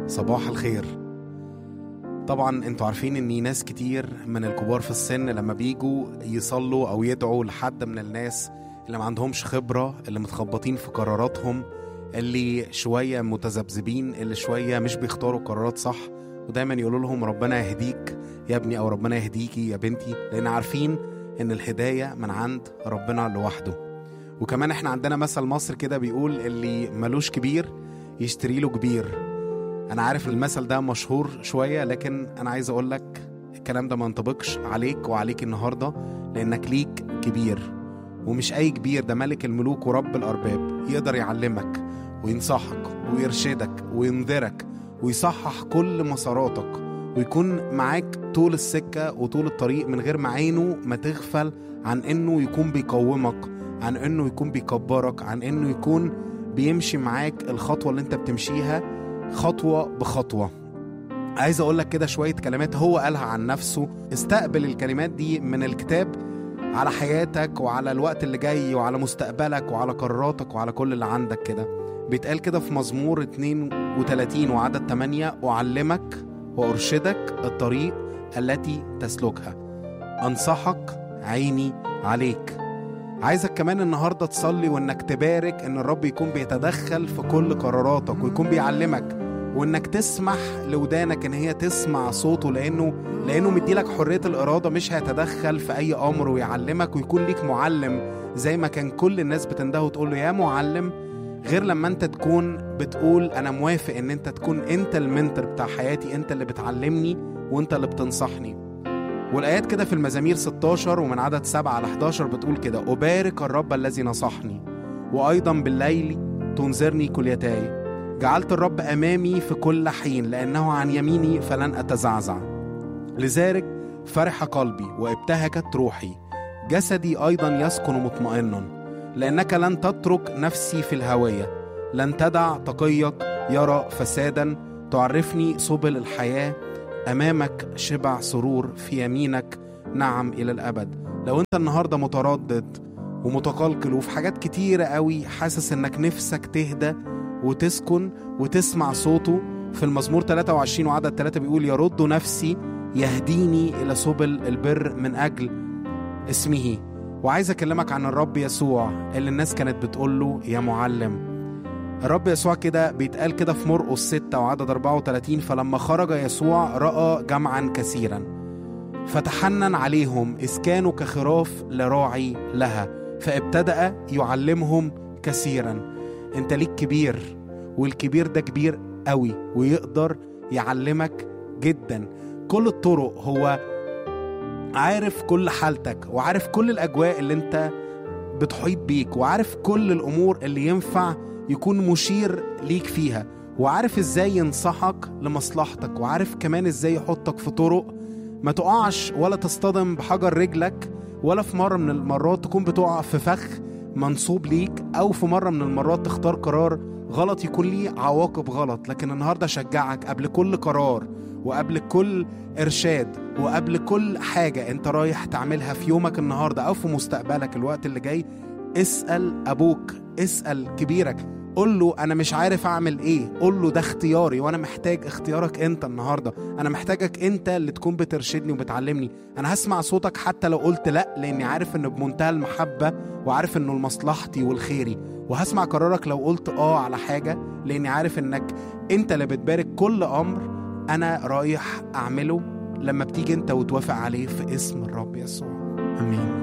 صباح الخير طبعا انتوا عارفين ان ناس كتير من الكبار في السن لما بيجوا يصلوا او يدعوا لحد من الناس اللي ما عندهمش خبرة اللي متخبطين في قراراتهم اللي شوية متذبذبين اللي شوية مش بيختاروا قرارات صح ودايما يقولوا لهم ربنا يهديك يا ابني او ربنا يهديكي يا بنتي لان عارفين ان الهداية من عند ربنا لوحده وكمان احنا عندنا مثل مصر كده بيقول اللي ملوش كبير يشتري له كبير انا عارف المثل ده مشهور شويه لكن انا عايز اقول لك الكلام ده ما ينطبقش عليك وعليك النهارده لانك ليك كبير ومش اي كبير ده ملك الملوك ورب الارباب يقدر يعلمك وينصحك ويرشدك وينذرك ويصحح كل مساراتك ويكون معاك طول السكه وطول الطريق من غير ما عينه ما تغفل عن انه يكون بيقومك عن انه يكون بيكبرك عن انه يكون بيمشي معاك الخطوه اللي انت بتمشيها خطوة بخطوة عايز أقول لك كده شوية كلمات هو قالها عن نفسه استقبل الكلمات دي من الكتاب على حياتك وعلى الوقت اللي جاي وعلى مستقبلك وعلى قراراتك وعلى كل اللي عندك كده بيتقال كده في مزمور 32 وعدد 8 أعلمك وأرشدك الطريق التي تسلكها أنصحك عيني عليك عايزك كمان النهارده تصلي وانك تبارك ان الرب يكون بيتدخل في كل قراراتك ويكون بيعلمك وانك تسمح لودانك ان هي تسمع صوته لانه لانه مديلك حريه الاراده مش هيتدخل في اي امر ويعلمك ويكون ليك معلم زي ما كان كل الناس بتنده وتقول له يا معلم غير لما انت تكون بتقول انا موافق ان انت تكون انت المنتر بتاع حياتي انت اللي بتعلمني وانت اللي بتنصحني والآيات كده في المزامير 16 ومن عدد 7 ل 11 بتقول كده أبارك الرب الذي نصحني وأيضا بالليل تنذرني كليتاي جعلت الرب أمامي في كل حين لأنه عن يميني فلن أتزعزع لذلك فرح قلبي وابتهجت روحي جسدي أيضا يسكن مطمئنا لأنك لن تترك نفسي في الهوية لن تدع تقيك يرى فسادا تعرفني سبل الحياه امامك شبع سرور في يمينك نعم الى الابد لو انت النهارده متردد ومتقلقل وفي حاجات كتيره قوي حاسس انك نفسك تهدى وتسكن وتسمع صوته في المزمور 23 وعدد 3 بيقول يرد نفسي يهديني الى سبل البر من اجل اسمه وعايز اكلمك عن الرب يسوع اللي الناس كانت بتقول له يا معلم الرب يسوع كده بيتقال كده في مرقس 6 وعدد 34 فلما خرج يسوع رأى جمعا كثيرا فتحنن عليهم إذ كانوا كخراف لراعي لها فابتدأ يعلمهم كثيرا انت ليك كبير والكبير ده كبير قوي ويقدر يعلمك جدا كل الطرق هو عارف كل حالتك وعارف كل الأجواء اللي انت بتحيط بيك وعارف كل الأمور اللي ينفع يكون مشير ليك فيها وعارف ازاي ينصحك لمصلحتك وعارف كمان ازاي يحطك في طرق ما تقعش ولا تصطدم بحجر رجلك ولا في مرة من المرات تكون بتقع في فخ منصوب ليك أو في مرة من المرات تختار قرار غلط يكون ليه عواقب غلط لكن النهاردة أشجعك قبل كل قرار وقبل كل إرشاد وقبل كل حاجة أنت رايح تعملها في يومك النهاردة أو في مستقبلك الوقت اللي جاي اسأل أبوك اسأل كبيرك قول له انا مش عارف اعمل ايه قول له ده اختياري وانا محتاج اختيارك انت النهارده انا محتاجك انت اللي تكون بترشدني وبتعلمني انا هسمع صوتك حتى لو قلت لا لاني عارف انه بمنتهى المحبه وعارف انه لمصلحتي والخيري وهسمع قرارك لو قلت اه على حاجه لاني عارف انك انت اللي بتبارك كل امر انا رايح اعمله لما بتيجي انت وتوافق عليه في اسم الرب يسوع امين